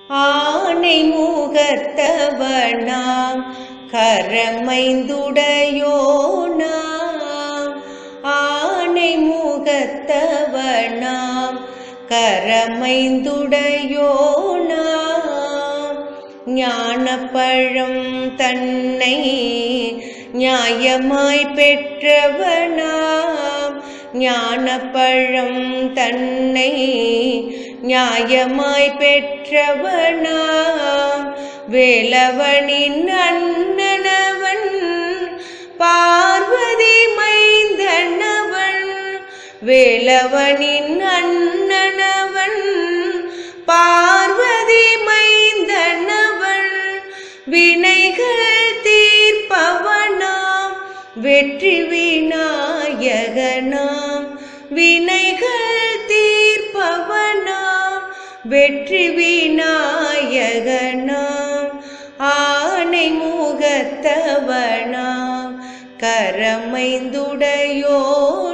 ஆனை முகத்தவனாம் கரமைந்துடையோனாம் ஆனை முகத்தவனாம் கரமைந்துடையோனாம் ஞானப்பழம் தன்னை நியாயமாய் பெற்றவனாம் ஞானப்பழம் தன்னை நியாயமாய் பெற்றவனாம் வேலவனின் அண்ணனவன் பார்வதி மைந்தனவன் வேலவனின் அண்ணனவன் பார்வதி மைந்தனவன் வினைகள் தீர்ப்பவனாம் வெற்றி விநாயகனாம் வினைகள் தீர்ப்பவனாம் வெற்றி விநாயகனாம் ஆனை முகத்தவனாம் கரமைந்துடையோ